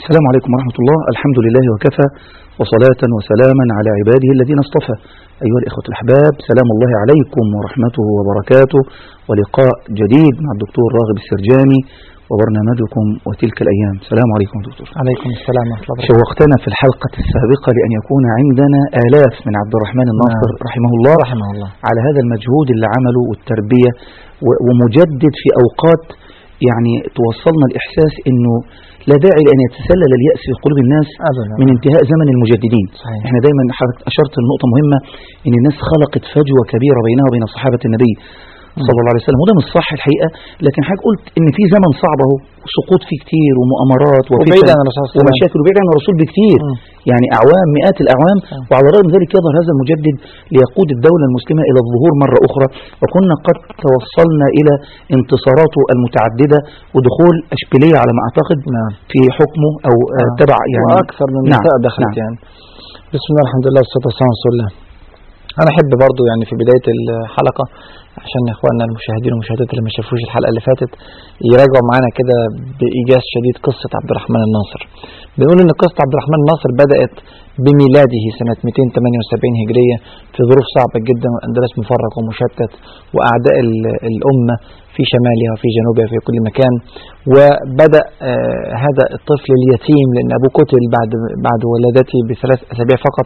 السلام عليكم ورحمة الله الحمد لله وكفى وصلاة وسلاما على عباده الذين اصطفى أيها الإخوة الأحباب سلام الله عليكم ورحمته وبركاته ولقاء جديد مع الدكتور راغب السرجاني وبرنامجكم وتلك الأيام سلام عليكم دكتور عليكم السلام ورحمة الله شوقتنا في الحلقة السابقة لأن يكون عندنا آلاف من عبد الرحمن الناصر نعم. رحمه الله رحمه الله على هذا المجهود اللي عمله والتربية و- ومجدد في أوقات يعني توصلنا الإحساس أنه لا داعي لأن يتسلل اليأس في قلوب الناس أبدا من انتهاء زمن المجددين صحيح. احنا دايما حضرتك أشرت لنقطة مهمة أن الناس خلقت فجوة كبيرة بينها وبين صحابة النبي صلى الله عليه وسلم وده مش صح الحقيقة لكن حضرتك قلت ان في زمن صعب اهو سقوط فيه كتير ومؤامرات وبعيد وفتن عن الرسول صلى الله عليه وسلم ومشاكل وبعيد عن الرسول بكتير مم. يعني اعوام مئات الاعوام نعم. وعلى الرغم من ذلك يظهر هذا المجدد ليقود الدولة المسلمة الى الظهور مرة اخرى وكنا قد توصلنا الى انتصاراته المتعددة ودخول اشبيلية على ما اعتقد نعم في حكمه او آه، آه. تبع يعني وأكثر من نعم. منطقة دخلت نعم. يعني بسم الله الحمد لله والصلاة والسلام على رسول الله أنا أحب برضو يعني في بداية الحلقة عشان إخواننا المشاهدين والمشاهدات اللي ما شافوش الحلقة اللي فاتت يراجعوا معانا كده بإيجاز شديد قصة عبد الرحمن الناصر بنقول إن قصة عبد الرحمن الناصر بدأت بميلاده سنة 278 هجرية في ظروف صعبة جدا والأندلس مفرق ومشتت وأعداء ال- الأمة في شمالها وفي جنوبها في كل مكان وبدأ آه هذا الطفل اليتيم لأن أبوه قتل بعد بعد ولادته بثلاث أسابيع فقط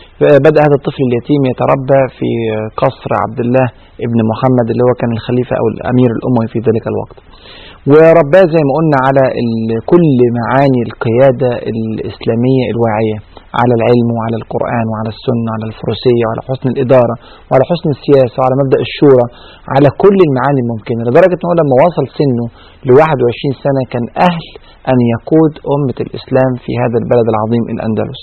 بدأ هذا الطفل اليتيم يتربى في قصر عبد الله ابن محمد اللي هو كان الخليفة أو الأمير الأموي في ذلك الوقت ورباه زي ما قلنا على ال- كل معاني القيادة الإسلامية الواعية على العلم وعلى القرآن وعلى السنة وعلى الفروسية وعلى حسن الإدارة وعلى حسن السياسة وعلى مبدأ الشورى على كل المعاني الممكنة لدرجة أنه لما وصل سنه ل 21 سنة كان أهل أن يقود أمة الإسلام في هذا البلد العظيم الأندلس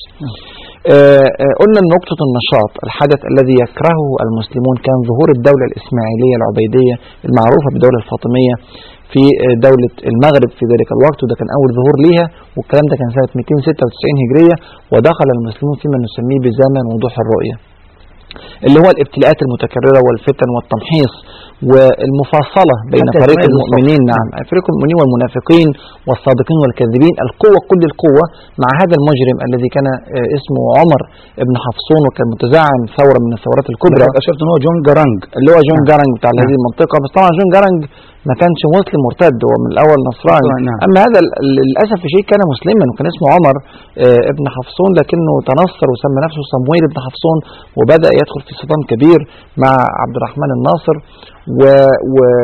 آه، آه، قلنا أن نقطة النشاط الحدث الذي يكرهه المسلمون كان ظهور الدولة الإسماعيلية العبيدية المعروفة بالدولة الفاطمية في آه، دولة المغرب في ذلك الوقت وده كان أول ظهور ليها والكلام ده كان سنة 296 هجرية ودخل المسلمون فيما نسميه بزمن وضوح الرؤية اللي هو الابتلاءات المتكررة والفتن والتمحيص والمفاصلة بين حتى فريق الجمال المؤمنين نعم فريق المؤمنين والمنافقين والصادقين والكاذبين القوة كل القوة مع هذا المجرم الذي كان آه، اسمه عمر ابن حفصون وكان متزعم ثورة من الثورات الكبرى حضرتك اشرت ان هو جون جارانج اللي هو جون نعم. جارنج بتاع نعم. هذه المنطقة بس طبعا جون جارنج ما كانش مسلم مرتد هو من الأول نصراني نصراني، نعم. أما هذا ال- ال- للأسف الشيء كان مسلما وكان اسمه عمر آه، ابن حفصون لكنه تنصر وسمى نفسه صمويل ابن حفصون وبدأ يدخل في صدام كبير مع عبد الرحمن الناصر و-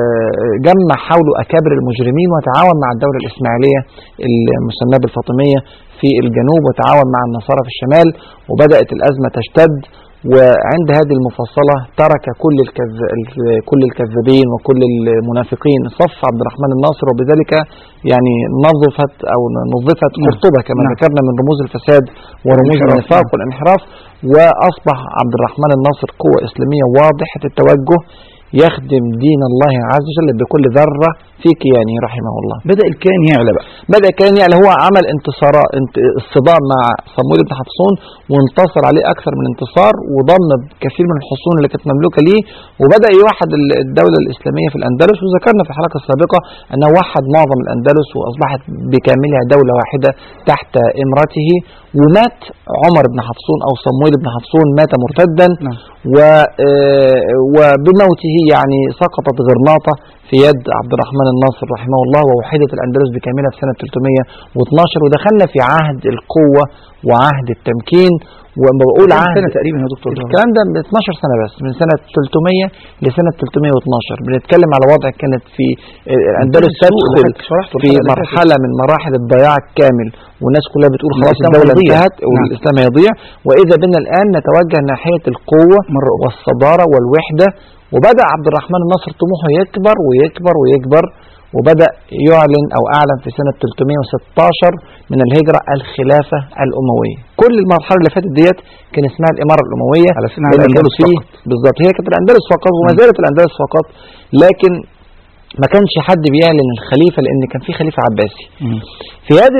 وجمع حوله أكابر المجرمين وتعاون مع الدولة الإسماعيلية المسماة بالفاطمية في الجنوب وتعاون مع النصارى في الشمال وبدأت الأزمة تشتد وعند هذه المفصلة ترك كل الكذ... ال- كل الكذابين وكل المنافقين صف عبد الرحمن الناصر وبذلك يعني نظفت أو نظفت نعم. قرطبة كما نعم. ذكرنا من رموز الفساد ورموز والانحراف، النفاق نعم. والانحراف وأصبح عبد الرحمن الناصر قوة إسلامية واضحة التوجه يخدم دين الله عز وجل بكل ذرة في كيانه رحمه الله بدأ الكيان يعلى بقى بدأ كان يعني هو عمل انتصارات انت الصدام مع صمويل بن حفصون وانتصر عليه أكثر من انتصار وضم كثير من الحصون اللي كانت مملوكة ليه وبدأ يوحد ال- الدولة الإسلامية في الأندلس وذكرنا في الحلقة السابقة أنه وحد معظم الأندلس وأصبحت بكاملها دولة واحدة تحت إمرته ومات عمر بن حفصون أو صمويل بن حفصون مات مرتدا نعم. و آه، وبموته يعني سقطت غرناطة في يد عبد الرحمن الناصر رحمه الله ووحدت الأندلس بكاملها في سنة 312 ودخلنا في عهد القوة وعهد التمكين وما بقول كام عهد سنة تقريبا يا دكتور الكلام ده من 12 سنة بس من سنة 300 لسنة 312 بنتكلم على وضع كانت في آه، الأندلس السوق اللي تدخل حضرتك شرحته في الحلقة اللي فاتت. مرحلة من مراحل الضياع الكامل والناس كلها بتقول خلاص الإسلام الدولة هيضيع. انتهت نعم. والإسلام هيضيع وإذا بنا الآن نتوجه ناحية القوة مرة أخرى والصدارة والوحدة وبدأ عبد الرحمن الناصر طموحه يكبر ويكبر ويكبر وبدأ يعلن أو أعلن في سنة 316 من الهجرة الخلافة الأموية كل المرحلة اللي فاتت ديت كان اسمها الإمارة الأموية على سنة لأن كان الأندلس فيه فقط. بالظبط هي كانت الأندلس فقط وما زالت الأندلس فقط لكن ما كانش حد بيعلن الخليفة لأن كان في خليفة عباسي مم. في هذا الوقت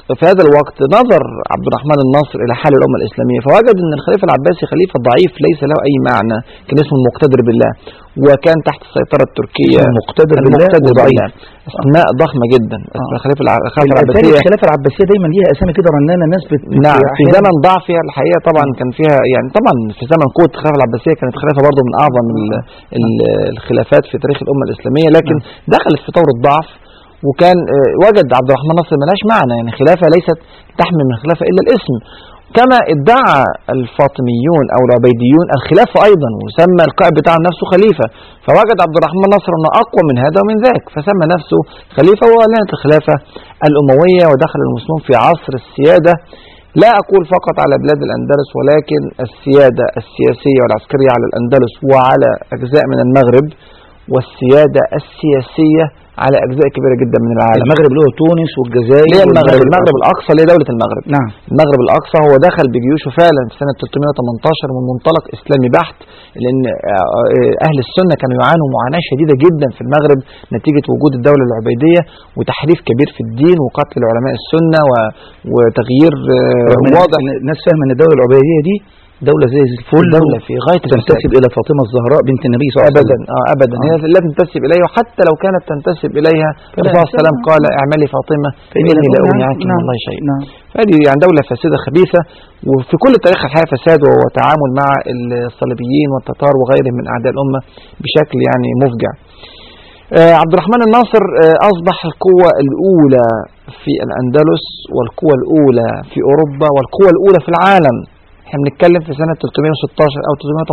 في هذا الوقت نظر عبد الرحمن الناصر إلى حال الأمة الإسلامية فوجد أن الخليفة العباسي خليفة ضعيف ليس له أي معنى كان اسمه المقتدر بالله وكان تحت السيطرة التركية المقتدر بالله المقتدر وضعيف. بالله أسماء ضخمة جدا اسم آه. الخليفة الع- الخلافة الأسامي العباسية الخلافة العباسية دايما ليها أسامي كده رنانة الناس بت نعم في أحياناً- زمن ضعفها الحقيقه طبعا كان فيها يعني طبعا في زمن قوه الخلافه العباسيه كانت خلافه برضه من اعظم ال- ال- الخلافات في تاريخ الامه الاسلاميه لكن دخلت في طور الضعف وكان آه، وجد عبد الرحمن ناصر ملهاش معنى يعني خلافه ليست تحمل من الخلافه الا الاسم كما ادعى الفاطميون او العبيديون الخلافه ايضا وسمى القائد بتاعه نفسه خليفه فوجد عبد الرحمن ناصر انه اقوى من هذا ومن ذاك فسمى نفسه خليفه واعلنت الخلافه الامويه ودخل المسلمون في عصر السياده لا أقول فقط على بلاد الأندلس ولكن السيادة السياسية والعسكرية على الأندلس وعلى أجزاء من المغرب والسيادة السياسية على أجزاء كبيرة جدا من العالم المغرب اللي هو تونس والجزائر ليه المغرب والمغرب المغرب الأقصى ليه دولة المغرب نعم المغرب الأقصى هو دخل بجيوشه فعلا في سنة 318 من منطلق إسلامي بحت لأن آه، آه، أهل السنة كانوا يعانوا معاناة شديدة جدا في المغرب نتيجة وجود الدولة العبيدية وتحريف كبير في الدين وقتل علماء السنة و- وتغيير آه، رغم إن واضح الناس فاهمة أن الدولة العبيدية دي دولة زي الفل دولة في غاية الفساد تنتسب إلى فاطمة الزهراء بنت النبي صلى الله عليه ابدا وسلم اه ابدا آه. هي لا تنتسب اليه وحتى لو كانت تنتسب اليها الرسول صلى الله عليه وسلم قال اعملي فاطمه فاني لا اغني عنك من الله شيء نعم هذه يعني دولة فاسدة خبيثة وفي كل تاريخ الحياة فساد وتعامل مع الصليبيين والتتار وغيرهم من أعداء الأمة بشكل يعني مفجع آه، عبد الرحمن الناصر آه، أصبح القوة الأولى في الأندلس والقوة الأولى في أوروبا والقوة الأولى في العالم احنا بنتكلم في سنة 316 أو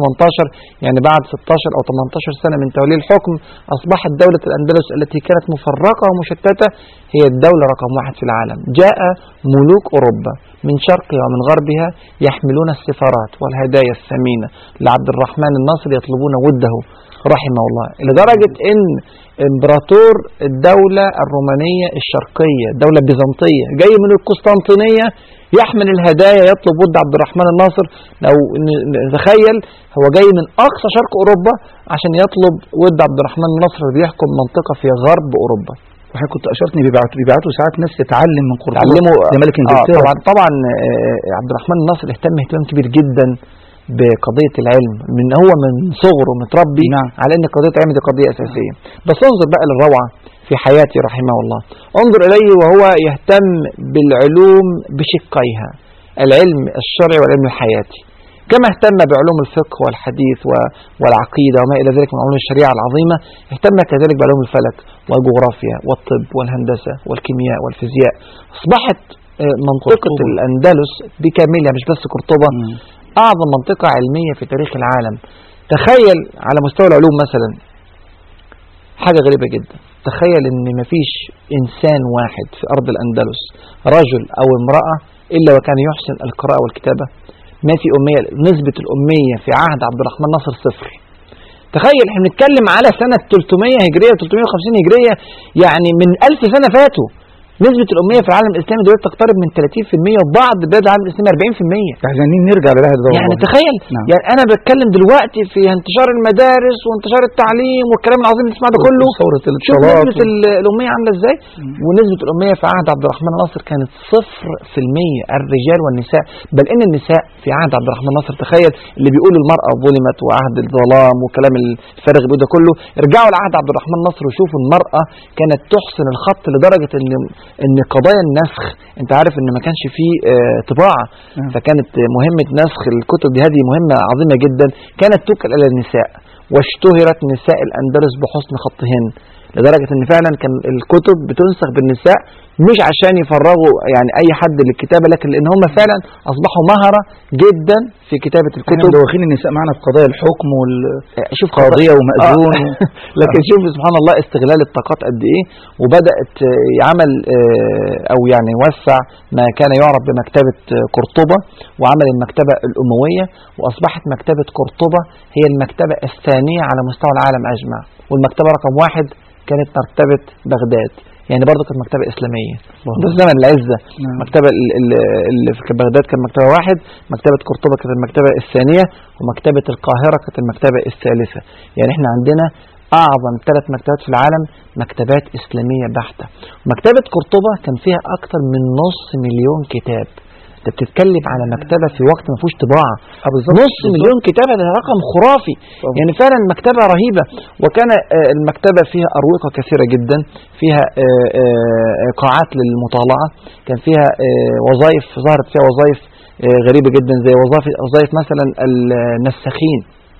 318 يعني بعد 16 أو 18 سنة من تولي الحكم أصبحت دولة الأندلس التي كانت مفرقة ومشتتة هي الدولة رقم واحد في العالم جاء ملوك أوروبا من شرقها ومن غربها يحملون السفارات والهدايا الثمينة لعبد الرحمن الناصر يطلبون وده رحمه الله لدرجة ان امبراطور الدولة الرومانية الشرقية الدولة البيزنطية جاي من القسطنطينية يحمل الهدايا يطلب ود عبد الرحمن الناصر لو ن- نتخيل هو جاي من اقصى شرق اوروبا عشان يطلب ود عبد الرحمن الناصر اللي بيحكم منطقة في غرب اوروبا وحضرتك كنت أشرت إن بيبعتوا بيبعتوا ساعات ناس تتعلم من قرطبة تعلموا زي ملك آه إنجلترا طبعا طبعا آه، عبد الرحمن الناصر اهتم اهتمام كبير جدا بقضية العلم من هو من صغره متربي نعم. على ان قضية العلم دي قضية اساسية بس انظر بقى للروعة في حياته رحمه الله انظر اليه وهو يهتم بالعلوم بشقيها العلم الشرعي والعلم الحياتي كما اهتم بعلوم الفقه والحديث و- والعقيدة وما إلى ذلك من علوم الشريعة العظيمة اهتم كذلك بعلوم الفلك والجغرافيا والطب والهندسة والكيمياء والفيزياء أصبحت آه، منطقة قرطبة. الأندلس بكاملها مش بس قرطبة مم. أعظم منطقة علمية في تاريخ العالم تخيل على مستوى العلوم مثلا حاجة غريبة جدا تخيل ان مفيش انسان واحد في ارض الاندلس رجل او امرأة الا وكان يحسن القراءة والكتابة ما في امية نسبة الامية في عهد عبد الرحمن ناصر صفر تخيل احنا بنتكلم على سنة 300 هجرية 350 هجرية يعني من 1000 سنة فاتوا نسبة الأمية في العالم الإسلامي دلوقتي تقترب من 30% وبعض بلاد العالم الإسلامي 40% عايزين نرجع للعهد ده يعني والله. تخيل نعم. يعني انا بتكلم دلوقتي في انتشار المدارس وانتشار التعليم والكلام العظيم اللي بنسمعه ده كله ثورة شوف الاتصالات نسبة ال- الأمية عاملة ازاي مم. ونسبة الأمية في عهد عبد الرحمن ناصر كانت صفر في المية الرجال والنساء بل إن النساء في عهد عبد الرحمن ناصر تخيل اللي بيقول المرأة ظلمت وعهد الظلام وكلام الفارغ اللي بيقوله ده كله ارجعوا لعهد عبد الرحمن ناصر وشوفوا المرأة كانت تحسن الخط لدرجة إن إن قضايا النسخ أنت عارف إن ما كانش فيه آه، طباعة نعم. فكانت مهمة نسخ الكتب دي هذه مهمة عظيمة جدا كانت توكل إلى النساء واشتهرت نساء الأندلس بحسن خطهن لدرجة ان فعلا كان الكتب بتنسخ بالنساء مش عشان يفرغوا يعني اي حد للكتابة لكن لان هم فعلا اصبحوا مهرة جدا في كتابة احنا الكتب مدوخين النساء معنا في قضايا الحكم وال شوف قاضية ومأذون آه. لكن شوف سبحان الله استغلال الطاقات قد ايه وبدات آه، يعمل آه، او يعني وسع ما كان يعرف بمكتبه آه، قرطبه وعمل المكتبه الامويه واصبحت مكتبه قرطبه هي المكتبه الثانيه على مستوى العالم اجمع والمكتبه رقم واحد كانت مكتبه بغداد يعني برضه كانت مكتبه اسلاميه ده في زمن العزه نعم. مكتبه ال- ال- اللي في بغداد كانت مكتبه واحد مكتبه قرطبه كانت المكتبه الثانيه ومكتبه القاهره كانت المكتبه الثالثه يعني احنا عندنا أعظم ثلاث مكتبات في العالم مكتبات إسلامية بحتة مكتبة قرطبة كان فيها أكثر من نص مليون كتاب انت بتتكلم على مكتبة في وقت ما فيهوش طباعة نص مليون كتاب ده رقم خرافي طبعا. يعني فعلا مكتبة رهيبة وكان آه، المكتبة فيها أروقة كثيرة جدا فيها آه، آه، قاعات للمطالعة كان فيها آه، وظائف ظهرت فيها وظائف آه، غريبة جدا زي وظائف وظائف مثلا النساخين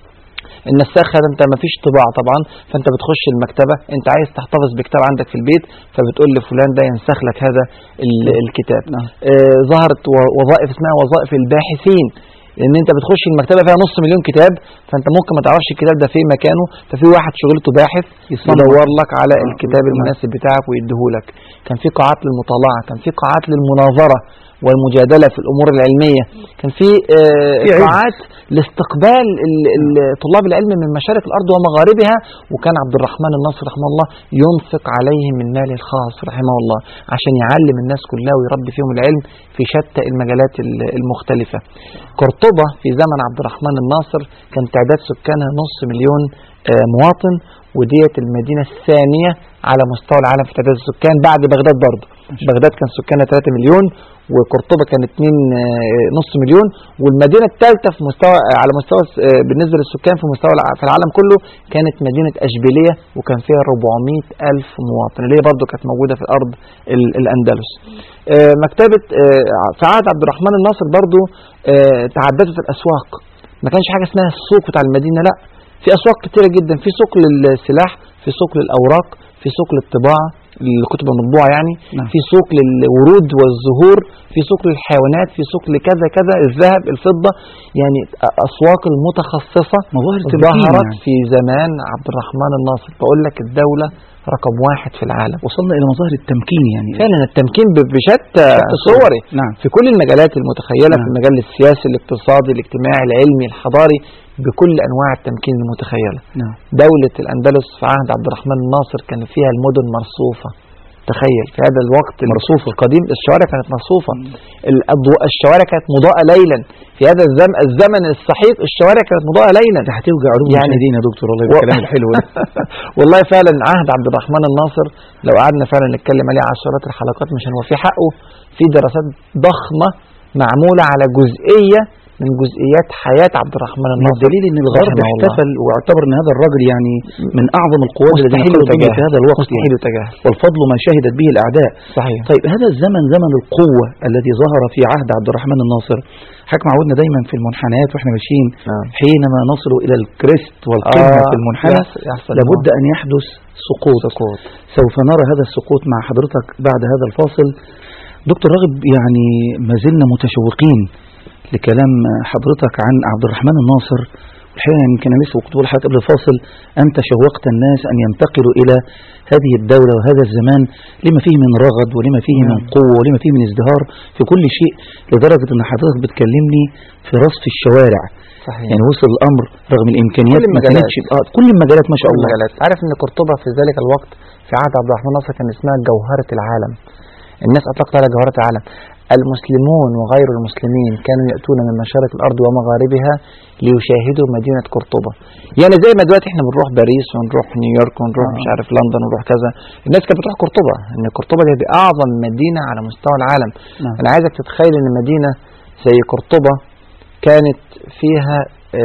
النساخ هذا انت ما فيش طباعة طبعا فانت بتخش المكتبة انت عايز تحتفظ بكتاب عندك في البيت فبتقول لفلان ده ينسخ لك هذا ال- الكتاب نعم. آه ظهرت و- وظائف اسمها وظائف الباحثين لان انت بتخش المكتبه فيها نص مليون كتاب فانت ممكن ما تعرفش الكتاب ده فين مكانه ففي واحد شغلته باحث يصنف. يدور لك على آه، الكتاب نعم. المناسب بتاعك ويديهولك كان في قاعات للمطالعه كان في قاعات للمناظره والمجادله في الامور العلميه كان في آه، في علم. قاعات لاستقبال ال- ال- طلاب العلم من مشارق الارض ومغاربها وكان عبد الرحمن الناصر رحمه الله ينفق عليهم من ماله الخاص رحمه الله عشان يعلم الناس كلها ويربي فيهم العلم في شتى المجالات ال- المختلفه قرطبة في زمن عبد الرحمن الناصر كان تعداد سكانها نص مليون آه، مواطن وديت المدينة الثانية على مستوى العالم في تعداد السكان بعد بغداد برضه بغداد كان سكانها 3 مليون وقرطبة كان 2 آه، نص مليون والمدينة الثالثة في مستوى آه، على مستوى آه، بالنسبة للسكان في مستوى الع- في العالم كله كانت مدينة أشبيلية وكان فيها 400 ألف مواطن اللي هي برضه كانت موجودة في الأرض ال- الأندلس آه، مكتبة آه، في عهد عبد الرحمن الناصر برضه آه، تعددت الأسواق ما كانش حاجة اسمها السوق بتاع المدينة لا في أسواق كتيرة جدا في سوق للسلاح في سوق للأوراق في سوق للطباعة الكتب المطبوعة يعني نعم. في سوق للورود والزهور في سوق للحيوانات في سوق لكذا كذا الذهب الفضة يعني أسواق المتخصصة مظاهر ظهرت تمكين يعني. في زمان عبد الرحمن الناصر بقول لك الدولة رقم واحد في العالم وصلنا إلى مظاهر التمكين يعني فعلا التمكين ب- بشتى شتى صوره نعم في كل المجالات المتخيلة في نعم. المجال السياسي الاقتصادي الاجتماعي العلمي الحضاري بكل أنواع التمكين المتخيلة نعم دولة الأندلس في عهد عبد الرحمن الناصر كان فيها المدن مرصوفة تخيل في هذا الوقت مرصوفة. القديم الشوارع كانت مرصوفة الأضواء الشوارع كانت مضاءة ليلا في هذا الزمن الزمن السحيق الشوارع كانت مضاءة ليلا ده هتوجع قلوب يعني- المشاهدين يا دكتور والله و- بالكلام الحلو ده والله فعلا عهد عبد الرحمن الناصر لو قعدنا فعلا نتكلم عليه عشرات الحلقات مش هنوفي حقه في دراسات ضخمة معمولة على جزئية من جزئيات حياة عبد الرحمن من الناصر الدليل ان الغرب رحمه الله. احتفل واعتبر ان هذا الرجل يعني من اعظم القوات الذين مستحيل قاموا يتجاهل في هذا الوقت مستحيل يعني. يتجاهل والفضل ما شهدت به الاعداء صحيح طيب هذا الزمن زمن القوة الذي ظهر في عهد عبد الرحمن الناصر حضرتك معودنا دايما في المنحنيات واحنا ماشيين نعم. حينما نصل الى الكريست والقمة آه، في المنحنى يحصل- يحصل لابد ان يحدث سقوط سقوط سوف نرى هذا السقوط مع حضرتك بعد هذا الفاصل دكتور راغب يعني ما زلنا متشوقين لكلام حضرتك عن عبد الرحمن الناصر الحقيقة يمكن أنا لسه كنت بقول لحضرتك قبل الفاصل أنت شوقت الناس أن ينتقلوا إلى هذه الدولة وهذا الزمان لما فيه من رغد ولما فيه من نعم. قوة ولما فيه من ازدهار في كل شيء لدرجة أن حضرتك بتكلمني في رصف الشوارع صحيح يعني وصل الأمر رغم الإمكانيات كل ما المجالات. كانتش آه كل المجالات ما شاء كل الله المجالات عارف ان قرطبة في ذلك الوقت في عهد عبد الرحمن الناصر كان اسمها جوهرة العالم الناس اطلقت على جوهرة العالم المسلمون وغير المسلمين كانوا يأتون من مشارق الأرض ومغاربها ليشاهدوا مدينة قرطبة يعني زي ما دلوقتي احنا بنروح باريس ونروح نيويورك ونروح آه. مش عارف لندن ونروح كذا الناس كانت بتروح قرطبة ان قرطبة دي, دي أعظم مدينة على مستوى العالم نعم. أنا عايزك تتخيل ان مدينة زي قرطبة كانت فيها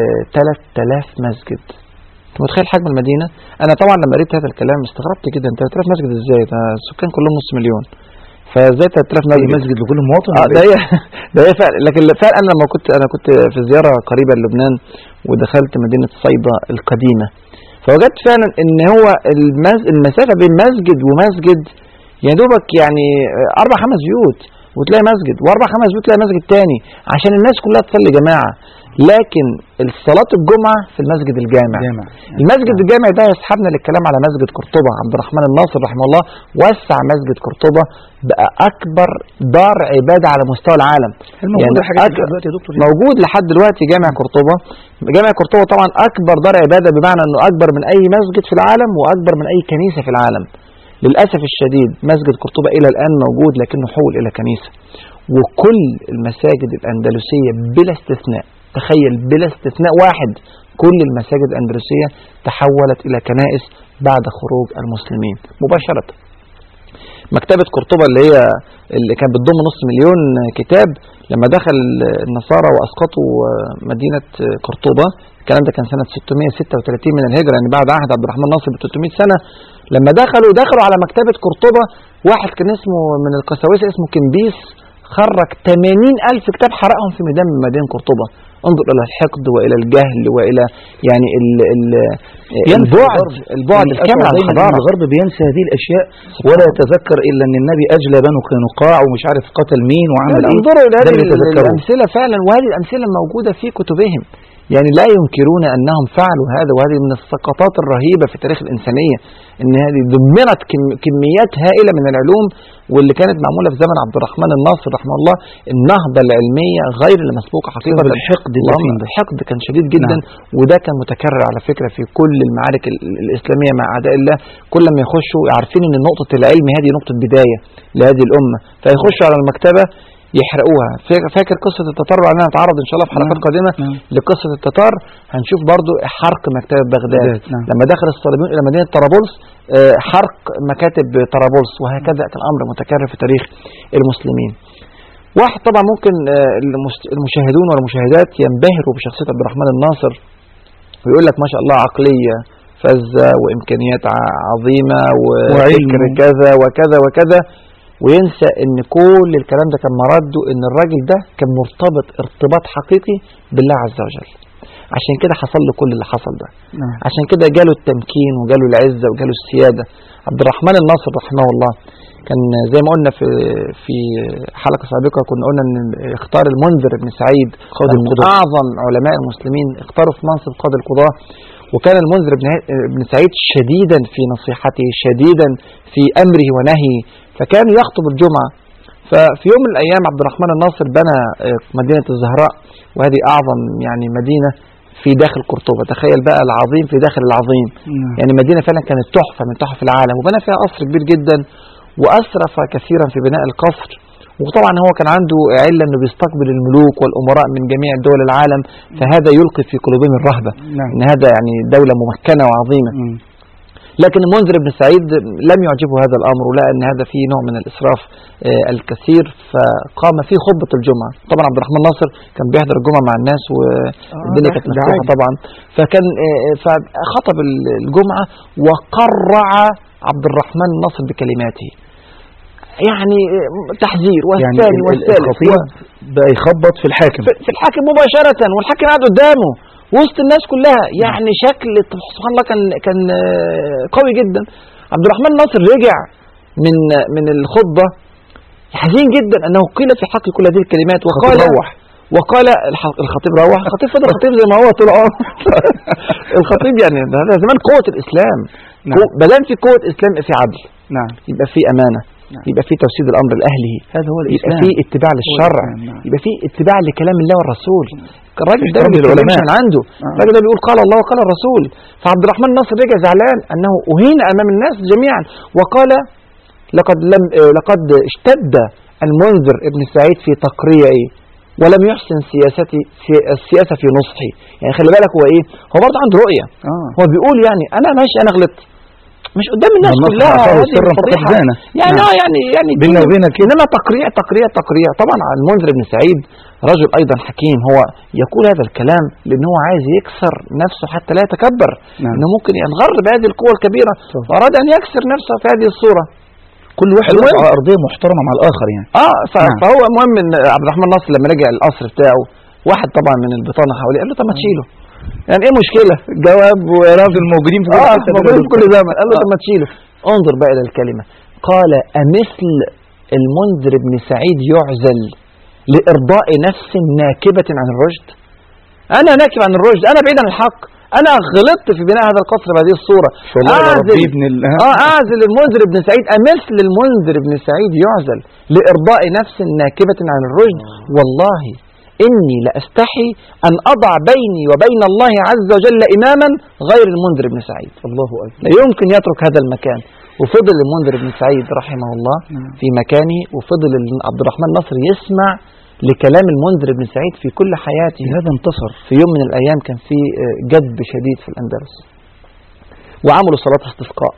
آه 3000 مسجد انت متخيل حجم المدينه انا طبعا لما قريت هذا الكلام استغربت جدا 3000 مسجد ازاي ده السكان كلهم نص مليون فازاي 3000 أي مسجد مسجد لكل مواطن اه ولا ده إيه؟ هي ده هي فعلا لكن فعلا انا لما كنت انا كنت في زياره قريبه للبنان ودخلت مدينه صيدا القديمه فوجدت فعلا ان هو المز... المسافه بين مسجد ومسجد يا دوبك يعني اربع خمس بيوت وتلاقي مسجد واربع خمس بيوت تلاقي مسجد تاني عشان الناس كلها تصلي جماعه لكن صلاه الجمعه في المسجد الجامع جامع المسجد الجامعي ده يسحبنا للكلام على مسجد قرطبة عبد الرحمن الناصر رحمه الله وسع مسجد قرطبة بقى أكبر دار عبادة على مستوى العالم هل موجودة يعني حاجات أك- دلوقتي يا دكتور موجود لحد دلوقتي جامع قرطبة جامع قرطبة طبعا أكبر دار عبادة بمعنى أنه أكبر من أي مسجد في العالم وأكبر من أي كنيسة في العالم للأسف الشديد مسجد قرطبة إلى الآن موجود لكنه حول إلى كنيسة وكل المساجد الأندلسية بلا استثناء تخيل بلا استثناء واحد كل المساجد الأندلسية تحولت إلى كنائس بعد خروج المسلمين مباشرة مكتبة قرطبة اللي هي اللي كانت بتضم نص مليون كتاب لما دخل النصارى وأسقطوا مدينة قرطبة الكلام ده كان سنة 636 من الهجرة يعني بعد عهد عبد الرحمن ناصر ب 300 سنة لما دخلوا دخلوا على مكتبة قرطبة واحد كان اسمه من القساوسة اسمه كمبيس خرج 80 ألف كتاب حرقهم في ميدان من مدينة قرطبة انظر إلى الحقد وإلى الجهل وإلى يعني ال ال البعد البعد الكامل عن دايما الحضارة الغرب بينسى هذه الاشياء ولا يتذكر الا ان النبي اجلى بنو قينقاع ومش عارف قتل مين وعمل لا، ايه انظروا إلى ده هذه اللي ال- يتذكروه. الأمثلة فعلا وهذه الأمثلة موجودة في كتبهم يعني لا ينكرون أنهم فعلوا هذا وهذه من السقطات الرهيبة في تاريخ الإنسانية أن هذه دمرت كم- كميات هائلة من العلوم واللي كانت معمولة في زمن عبد الرحمن الناصر رحمه الله النهضة العلمية غير المسبوقة حقيقة بسبب الحقد اللي اللهم فيه ده. الحقد كان شديد جدا وده كان متكرر على فكرة في كل المعارك ال- ال- الإسلامية مع أعداء الله كل ما يخشوا عارفين أن نقطة العلم هذه نقطة بداية لهذه الأمة فيخشوا على المكتبة يحرقوها فا- فاكر قصة التتار وعلينا نتعرض إن شاء الله في حلقات نعم. قادمة نعم. لقصة التتار هنشوف برضو حرق مكتبة بغداد بغداد، نعم. لما دخل الصليبيون إلى مدينة طرابلس آه، حرق مكاتب طرابلس وهكذا كان الأمر متكرر في تاريخ المسلمين واحد طبعا ممكن آه، المس- المشاهدون والمشاهدات ينبهروا بشخصية عبد الرحمن الناصر ويقول لك ما شاء الله عقلية فذة وإمكانيات ع- عظيمة وفكر وعلم. كذا وكذا وكذا وينسى ان كل الكلام ده كان مرده ان الراجل ده كان مرتبط ارتباط حقيقي بالله عز وجل عشان كده حصل له كل اللي حصل ده نعم. عشان كده جاله التمكين وجاله العزة وجاله السيادة عبد الرحمن الناصر رحمه الله كان زي ما قلنا في في حلقة سابقة كنا قلنا ان اختار المنذر بن سعيد قاضي من القضاة. اعظم علماء المسلمين اختاروا في منصب قاضي القضاة وكان المنذر بن بن سعيد شديدا في نصيحته شديدا في امره ونهيه فكان يخطب الجمعة ففي يوم من الايام عبد الرحمن الناصر بنى آه، مدينة الزهراء وهذه اعظم يعني مدينة في داخل قرطبة تخيل بقى العظيم في داخل العظيم نعم. يعني مدينة فعلا كانت تحفة من تحف العالم وبنى فيها قصر كبير جدا وأسرف كثيرا في بناء القصر وطبعا هو كان عنده علة انه بيستقبل الملوك والامراء من جميع دول العالم فهذا يلقي في قلوبهم الرهبة نعم. ان هذا يعني دولة ممكنة وعظيمة مم. لكن المنذر بن سعيد لم يعجبه هذا الامر ولقى ان هذا فيه نوع من الاسراف آه، الكثير فقام في خطبه الجمعه طبعا عبد الرحمن ناصر كان بيحضر الجمعه مع الناس والدنيا ده- كانت ده مفتوحه عادي. طبعا فكان آه، آه، فخطب ال- الجمعه وقرع عبد الرحمن ناصر بكلماته يعني آه، تحذير يعني والثاني ال- والثالث الخطيب و- بقى يخبط في الحاكم في في الحاكم مباشرة والحاكم قاعد قدامه وسط الناس كلها يعني شكل سبحان الله كان كان آه، قوي جدا عبد الرحمن ناصر رجع من من الخطبة حزين جدا انه قيل في حق كل هذه الكلمات وقال الخطيب روح. وقال الح- الخطيب روح الخطيب فضل خطيب زي ما هو طول عمره الخطيب يعني ده ده زمان قوة الإسلام نعم. قوة- ما دام في قوة إسلام يبقى في عدل نعم يبقى في أمانة نعم. يبقى في توسيد الأمر لأهله هذا هو يبقى الإسلام في اتباع للشرع الإسلام، نعم. يبقى في اتباع لكلام الله والرسول الراجل ده احترام ما بيتكلمش للعلماء. من عنده آه. الراجل ده بيقول قال الله وقال الرسول فعبد الرحمن ناصر رجع زعلان انه اهين امام الناس جميعا وقال لقد لم آه، لقد اشتد المنذر ابن سعيد في تقريعي ولم يحسن سياستي سي- السياسه في نصحي يعني خلي بالك هو ايه هو برضه عنده رؤيه اه هو بيقول يعني انا ماشي انا غلطت مش قدام الناس والنصح كلها أخاه هذه سرا فقد الفضيحة. زانه. يعني نعم. اه يعني يعني بيننا كل- وبينك كده. انما تقريع تقريع تقريع طبعا عن المنذر بن سعيد رجل ايضا حكيم هو يقول هذا الكلام لان هو عايز يكسر نفسه حتى لا يتكبر نعم. انه ممكن ينغر بهذه القوه الكبيره طبعا. فاراد ان يكسر نفسه في هذه الصوره كل واحد المهم. له على ارضيه محترمه مع الاخر يعني اه ف- نعم. فهو المهم ان عبد الرحمن ناصر لما رجع القصر بتاعه واحد طبعا من البطانه حواليه قال له طب ما تشيله يعني ايه مشكله جواب ورفض الموجودين في كل اه حتة موجود في كل دول. زمن قال له آه. طب ما تشيله انظر بقى الى الكلمه قال امثل المنذر بن سعيد يعزل لارضاء نفس ناكبه عن الرشد انا ناكب عن الرشد انا بعيد عن الحق انا غلطت في بناء هذا القصر بهذه الصوره والله يا أعزل- ربي ابن ال- اه اعزل المنذر بن سعيد امثل المنذر بن سعيد يعزل لارضاء نفس ناكبه عن الرشد والله اني لاستحي ان اضع بيني وبين الله عز وجل اماما غير المنذر بن سعيد الله اكبر لا يمكن يترك هذا المكان وفضل المنذر بن سعيد رحمه الله نعم. في مكانه وفضل ال- عبد الرحمن نصر يسمع لكلام المنذر بن سعيد في كل حياته هذا انتصر في يوم من الأيام كان في آه، جدب شديد في الأندلس وعملوا صلاة استسقاء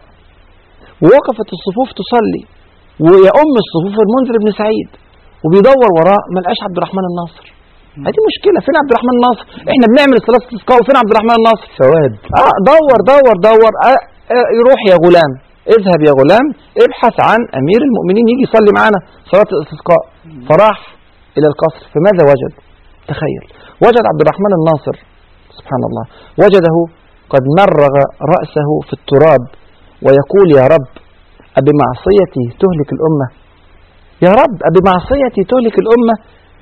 ووقفت الصفوف تصلي ويأم الصفوف المنذر بن سعيد وبيدور وراه ما لقاش عبد الرحمن الناصر هذه مشكلة فين عبد الرحمن الناصر احنا بنعمل صلاة استسقاء وفين عبد الرحمن الناصر سواد اه دور دور دور آه آه يروح يا غلام اذهب يا غلام ابحث عن امير المؤمنين يجي يصلي معانا صلاة الاستسقاء فراح الى القصر فماذا وجد تخيل وجد عبد الرحمن الناصر سبحان الله وجده قد مرغ رأسه في التراب ويقول يا رب أبمعصيتي تهلك الأمة يا رب أبمعصيتي تهلك الأمة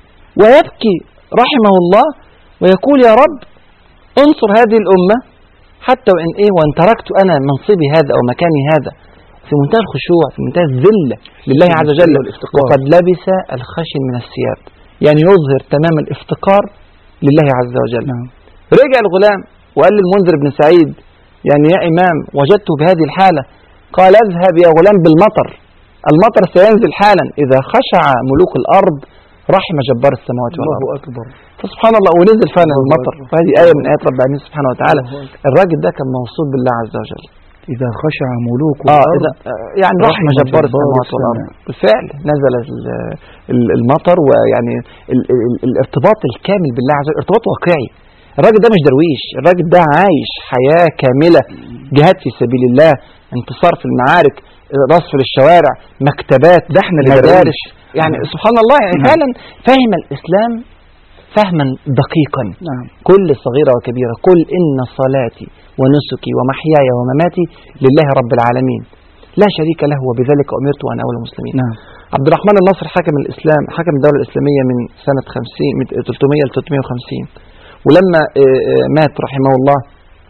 ويبكي رحمه الله ويقول يا رب انصر هذه الأمة حتى وإن إيه وإن تركت أنا منصبي هذا أو مكاني هذا في منتهى الخشوع في منتهى الذلة لله عز وجل والافتقار. وقد لبس الخشن من الثياب يعني يظهر تمام الافتقار لله عز وجل نعم رجع الغلام وقال للمنذر بن سعيد يعني يا إمام وجدته بهذه الحالة قال اذهب يا غلام بالمطر المطر سينزل حالا إذا خشع ملوك الأرض رحم جبار السماوات والأرض الله أكبر فسبحان الله ونزل فعلا الله المطر أكبر. وهذه آية من آيات رب العالمين سبحانه وتعالى الله أكبر. الراجل ده كان موصول بالله عز وجل إذا خشع ملوك اه الأرض إذا آه، يعني رحم رحم جبار جبار السماوات والارض السماء. بالفعل نزل ال- ال- المطر ويعني ال- ال- الارتباط الكامل بالله عز وجل ارتباط واقعي الراجل ده مش درويش الراجل ده عايش حياة كاملة جهاد في سبيل الله انتصار في المعارك رصف للشوارع مكتبات ده احنا اللي مدارس درويش. يعني سبحان الله يعني نعم. فعلا فهم الإسلام فهما دقيقا نعم كل صغيرة وكبيرة قل إن صلاتي ونسكي ومحياي ومماتي لله رب العالمين لا شريك له وبذلك أمرت وأنا أول المسلمين نعم عبد الرحمن الناصر حكم الإسلام حكم الدولة الإسلامية من سنة 50 من 300 ل 350 ولما آه، آه، مات رحمه الله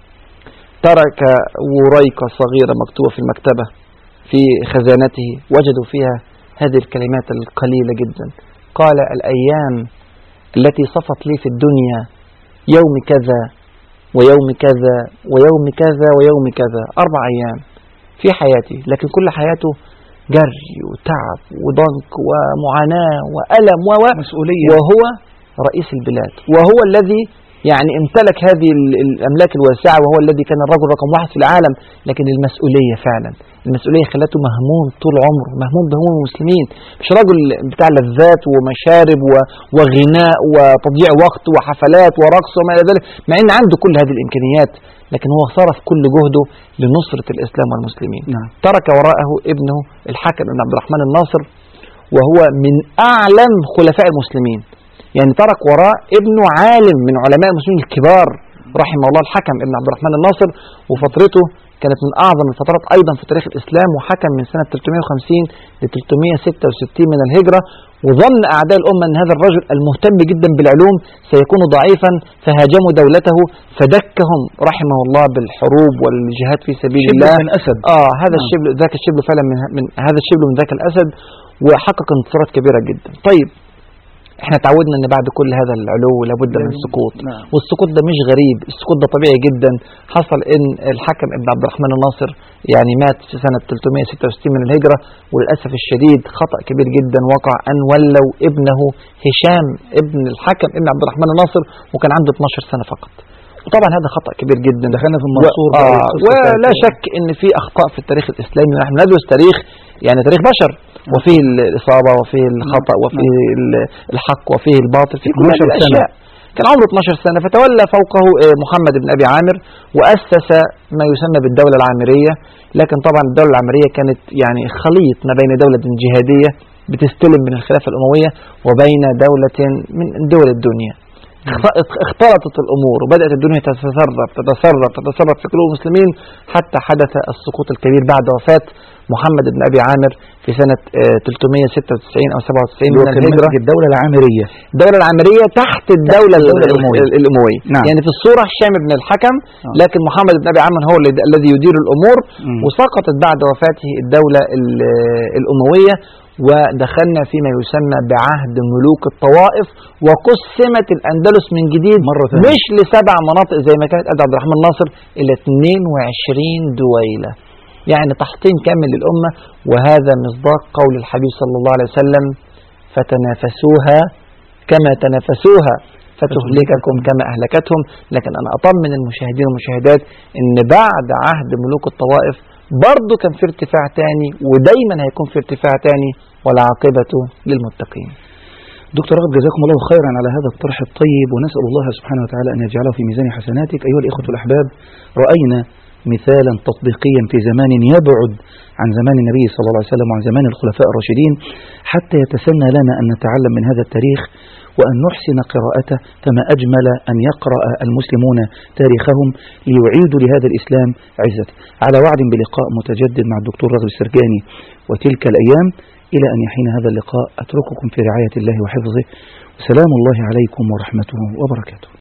ترك وريقة صغيرة مكتوبة في المكتبة في خزانته وجدوا فيها هذه الكلمات القليلة جدا قال الأيام التي صفت لي في الدنيا يوم كذا ويوم كذا ويوم كذا ويوم كذا أربع أيام في حياتي لكن كل حياته جري وتعب وضنك ومعاناة وألم و و- مسؤولية وهو رئيس البلاد وهو الذي يعني امتلك هذه ال- الأملاك الواسعة وهو الذي كان الرجل رقم واحد في العالم لكن المسؤولية فعلا المسؤولية خلته مهموم طول عمره مهموم بهموم المسلمين مش راجل بتاع لذات ومشارب و- وغناء وتضييع وقت وحفلات ورقص وما إلى ذلك مع أن عنده كل هذه الإمكانيات لكن هو صرف كل جهده لنصرة الإسلام والمسلمين نعم ترك وراءه ابنه الحكم بن عبد الرحمن الناصر وهو من أعلم خلفاء المسلمين يعني ترك وراء ابنه عالم من علماء المسلمين الكبار رحمه الله الحكم ابن عبد الرحمن الناصر وفترته كانت من أعظم الفترات أيضا في تاريخ الإسلام وحكم من سنة 350 ل 366 من الهجرة وظن أعداء الأمة أن هذا الرجل المهتم جدا بالعلوم سيكون ضعيفا فهاجموا دولته فدكهم رحمه الله بالحروب والجهاد في سبيل شبل الله من أسد اه هذا نعم. الشبل ذاك الشبل فعلا من, من هذا الشبل من ذاك الاسد وحقق انتصارات كبيره جدا طيب احنا تعودنا ان بعد كل هذا العلو لابد من السقوط نعم والسقوط ده مش غريب السقوط ده طبيعي جدا حصل ان الحكم ابن عبد الرحمن الناصر يعني مات في سنة 366 من الهجرة وللأسف الشديد خطأ كبير جدا وقع أن ولوا ابنه هشام ابن الحكم ابن عبد الرحمن الناصر وكان عنده 12 سنة فقط وطبعا هذا خطأ كبير جدا دخلنا في المنصور و... بقى آه والقصة ولا بتاعت- شك ان في اخطاء في التاريخ الاسلامي ونحن ندرس تاريخ يعني تاريخ بشر وفيه الاصابه وفيه الخطا وفيه ال- الحق وفيه الباطل في كل 12 هذه سنة. الاشياء كان عمره 12 سنه فتولى فوقه آه، محمد بن ابي عامر واسس ما يسمى بالدوله العامريه لكن طبعا الدوله العامريه كانت يعني خليط ما بين دوله جهاديه بتستلم من الخلافه الامويه وبين دوله من دول الدنيا اخت- اختلطت الامور وبدات الدنيا تتسرب تتسرب تتسرب في قلوب المسلمين حتى حدث السقوط الكبير بعد وفاه محمد بن ابي عامر في سنه آه، 396 او 97 اللي هو من كان الهجره ماسك الدولة العامرية الدولة العامرية تحت الدولة الدولة ال- الأموية. ال- الأموية نعم. يعني في الصورة هشام بن الحكم آه. لكن محمد بن أبي عامر هو الذي- الذي يدير الأمور مم. وسقطت بعد وفاته الدولة ال- الأموية ودخلنا فيما يسمى بعهد ملوك الطوائف وقسمت الأندلس من جديد مرة ثانية. مش لسبع مناطق زي ما كانت قد عبد الرحمن الناصر إلى 22 دويلة يعني تحطيم كامل للأمة وهذا مصداق قول الحبيب صلى الله عليه وسلم فتنافسوها كما تنافسوها فتهلككم كما أهلكتهم لكن أنا أطمن المشاهدين والمشاهدات إن بعد عهد ملوك الطوائف برضه كان في ارتفاع تاني ودايما هيكون في ارتفاع تاني والعاقبة للمتقين دكتور رغد جزاكم الله خيرا على هذا الطرح الطيب ونسأل الله سبحانه وتعالى أن يجعله في ميزان حسناتك أيها الإخوة الأحباب رأينا مثالا تطبيقيا في زمان يبعد عن زمان النبي صلى الله عليه وسلم وعن زمان الخلفاء الراشدين حتى يتسنى لنا أن نتعلم من هذا التاريخ وأن نحسن قراءته فما أجمل أن يقرأ المسلمون تاريخهم ليعيدوا لهذا الإسلام عزته على وعد بلقاء متجدد مع الدكتور رغب السرجاني وتلك الأيام إلى أن يحين هذا اللقاء أترككم في رعاية الله وحفظه وسلام الله عليكم ورحمته وبركاته